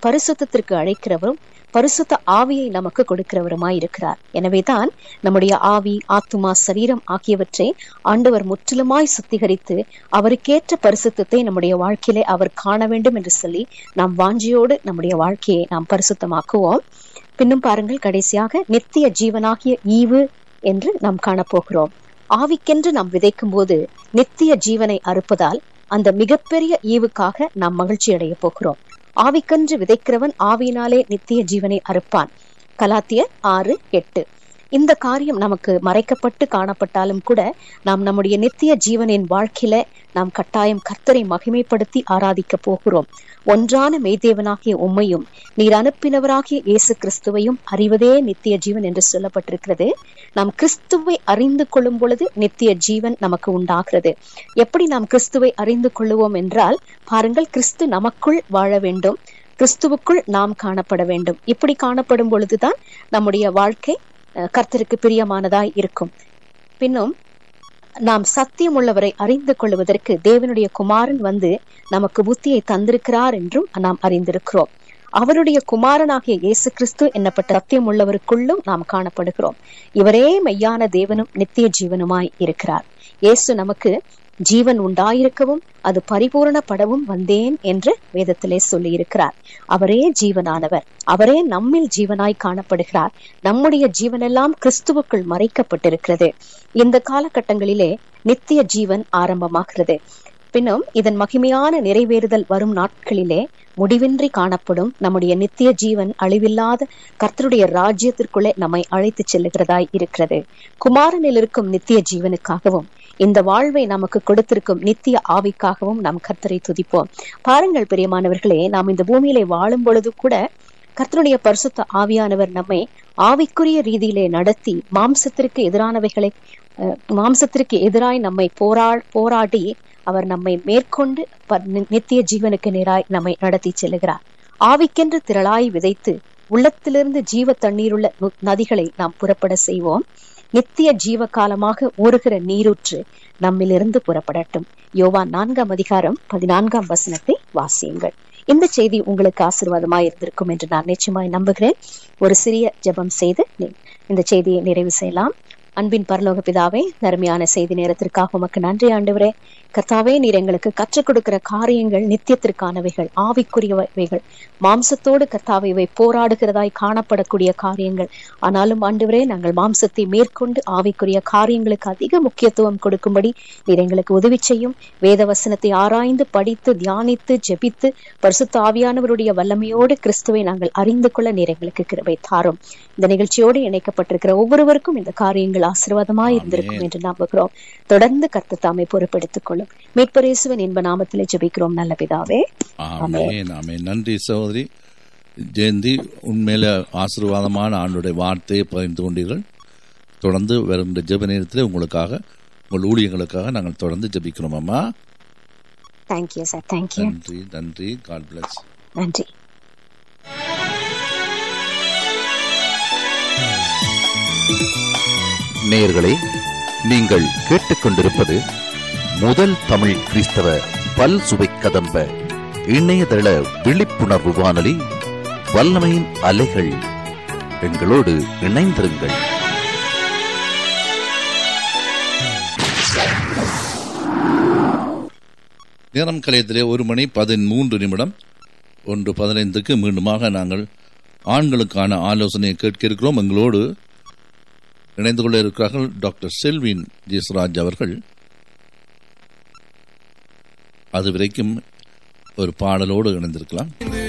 பரிசுத்தத்திற்கு அழைக்கிறவரும் பரிசுத்த ஆவியை நமக்கு கொடுக்கிறவருமாய் இருக்கிறார் எனவேதான் நம்முடைய ஆவி ஆத்துமா சரீரம் ஆகியவற்றை ஆண்டவர் முற்றிலுமாய் சுத்திகரித்து அவருக்கேற்ற பரிசுத்தத்தை நம்முடைய வாழ்க்கையிலே அவர் காண வேண்டும் என்று சொல்லி நாம் வாஞ்சியோடு நம்முடைய வாழ்க்கையை நாம் பரிசுத்தமாக்குவோம் பின்னும் பாருங்கள் கடைசியாக நித்திய ஜீவனாகிய ஈவு என்று நாம் காணப்போகிறோம் ஆவிக்கென்று நாம் விதைக்கும் போது நித்திய ஜீவனை அறுப்பதால் அந்த மிகப்பெரிய ஈவுக்காக நாம் மகிழ்ச்சி அடைய போகிறோம் ஆவிக்கன்று விதைக்கிறவன் ஆவியினாலே நித்திய ஜீவனை அறுப்பான் கலாத்தியர் ஆறு எட்டு இந்த காரியம் நமக்கு மறைக்கப்பட்டு காணப்பட்டாலும் கூட நாம் நம்முடைய நித்திய ஜீவனின் வாழ்க்கையில நாம் கட்டாயம் கர்த்தரை மகிமைப்படுத்தி ஆராதிக்க போகிறோம் ஒன்றான மெய்தேவனாகிய உம்மையும் நீர் அனுப்பினவராகிய இயேசு கிறிஸ்துவையும் அறிவதே நித்திய ஜீவன் என்று சொல்லப்பட்டிருக்கிறது நாம் கிறிஸ்துவை அறிந்து கொள்ளும் பொழுது நித்திய ஜீவன் நமக்கு உண்டாகிறது எப்படி நாம் கிறிஸ்துவை அறிந்து கொள்ளுவோம் என்றால் பாருங்கள் கிறிஸ்து நமக்குள் வாழ வேண்டும் கிறிஸ்துவுக்குள் நாம் காணப்பட வேண்டும் இப்படி காணப்படும் பொழுதுதான் நம்முடைய வாழ்க்கை அஹ், கர்த்தருக்கு பிரியமானதாய் இருக்கும் பின்னும் நாம் சத்தியம் உள்ளவரை அறிந்து கொள்வதற்கு தேவனுடைய குமாரன் வந்து நமக்கு புத்தியை தந்திருக்கிறார் என்றும் நாம் அறிந்திருக்கிறோம் அவருடைய குமாரனாகிய இயேசு கிறிஸ்து என்னப்பட்ட சத்தியம் உள்ளவருக்குள்ளும் நாம் காணப்படுகிறோம் இவரே மெய்யான தேவனும் நித்திய ஜீவனுமாய் இருக்கிறார் இயேசு நமக்கு ஜீவன் உண்டாயிருக்கவும் அது பரிபூரணப்படவும் வந்தேன் என்று வேதத்திலே சொல்லி இருக்கிறார் அவரே ஜீவனானவர் அவரே நம்மில் ஜீவனாய் காணப்படுகிறார் நம்முடைய ஜீவனெல்லாம் கிறிஸ்துவுக்குள் மறைக்கப்பட்டிருக்கிறது இந்த காலகட்டங்களிலே நித்திய ஜீவன் ஆரம்பமாகிறது பின்னும் இதன் மகிமையான நிறைவேறுதல் வரும் நாட்களிலே முடிவின்றி காணப்படும் நம்முடைய நித்திய ஜீவன் அழிவில்லாத கர்த்தருடைய ராஜ்யத்திற்குள்ளே நம்மை அழைத்து செல்லுகிறதாய் இருக்கிறது குமாரனில் இருக்கும் நித்திய ஜீவனுக்காகவும் இந்த வாழ்வை நமக்கு கொடுத்திருக்கும் நித்திய ஆவிக்காகவும் நாம் கர்த்தரை துதிப்போம் பாருங்கள் பிரியமானவர்களே நாம் இந்த பூமியிலே வாழும் பொழுது கூட கர்த்தருடைய பரிசுத்த ஆவியானவர் நம்மை ஆவிக்குரிய ரீதியிலே நடத்தி மாம்சத்திற்கு எதிரானவைகளை அஹ், மாம்சத்திற்கு எதிராய் நம்மை போரா போராடி அவர் நம்மை மேற்கொண்டு ப- நி- நித்திய ஜீவனுக்கு நேராய் நம்மை நடத்தி செல்லுகிறார் ஆவிக்கென்று திரளாய் விதைத்து உள்ளத்திலிருந்து ஜீவ தண்ணீருள்ள நு- நதிகளை நாம் புறப்பட செய்வோம் நித்திய ஜீவ காலமாக ஊறுகிற நீரூற்று நம்மிலிருந்து புறப்படட்டும் யோவான் நான்காம் அதிகாரம் பதினான்காம் வசனத்தை வாசியுங்கள் இந்த செய்தி உங்களுக்கு ஆசீர்வாதமாய் இருந்திருக்கும் என்று நான் நிச்சயமாய் நம்புகிறேன் ஒரு சிறிய ஜெபம் செய்து நீ- இந்த செய்தியை நிறைவு செய்யலாம் அன்பின் பரலோக பிதாவே நருமையான செய்தி நேரத்திற்காக உமக்கு நன்றி ஆண்டவரே கர்த்தாவே நீர் எங்களுக்கு கற்றுக் கொடுக்கிற காரியங்கள் நித்தியத்திற்கானவைகள் ஆவிக்குரியவைகள் மாம்சத்தோடு கர்த்தாவை இவை போராடுகிறதாய் காணப்படக்கூடிய காரியங்கள் ஆனாலும் ஆண்டவரே நாங்கள் மாம்சத்தை மேற்கொண்டு ஆவிக்குரிய காரியங்களுக்கு அதிக முக்கியத்துவம் கொடுக்கும்படி நீர் எங்களுக்கு உதவி செய்யும் வேத வசனத்தை ஆராய்ந்து படித்து தியானித்து ஜெபித்து பரிசுத்த ஆவியானவருடைய வல்லமையோடு கிறிஸ்துவை நாங்கள் அறிந்து கொள்ள நீர் எங்களுக்கு கிருபை தாரும் இந்த நிகழ்ச்சியோடு இணைக்கப்பட்டிருக்கிற ஒவ்வொருவருக்கும் இந்த காரியங்கள் ஆசீர்வாதமாய் இருந்திருக்கும் என்று நம்புகிறோம் தொடர்ந்து கர்த்த தாமை பொறுப்பெடுத்துக் கொள்ளும் மீட்பரேசுவன் இன்ப நாமத்திலே ஜெபிக்கிறோம் நல்ல பிதாவே ஆமென் ஆமென் நன்றி சகோதரி ஜெயந்தி உண்மையில ஆசீர்வாதமான ஆண்டுடைய வார்த்தையை பகிர்ந்து கொண்டீர்கள் தொடர்ந்து வருகின்ற ஜெப நேரத்தில் உங்களுக்காக உங்கள் ஊழியங்களுக்காக நாங்கள் தொடர்ந்து ஜெபிக்கிறோம் அம்மா தேங்க்யூ சார் தேங்க்யூ நன்றி நன்றி காட் பிளஸ் நன்றி நேயர்களே நீங்கள் கேட்டுக்கொண்டிருப்பது முதல் தமிழ் கிறிஸ்தவ பல் சுவை கதம்ப இணையதள விழிப்புணர்வு வானொலி வல்லமையின் அலைகள் எங்களோடு இணைந்திருங்கள் நேரம் கலையத்திலே ஒரு மணி பதிமூன்று நிமிடம் ஒன்று பதினைந்துக்கு மீண்டுமாக நாங்கள் ஆண்களுக்கான ஆலோசனையை கேட்க இருக்கிறோம் எங்களோடு இணைந்து கொள்ள இருக்கிறார்கள் டாக்டர் செல்வின் ஜெயஸ்ராஜ் அவர்கள் அது வரைக்கும் ஒரு பாடலோடு இணைந்திருக்கலாம்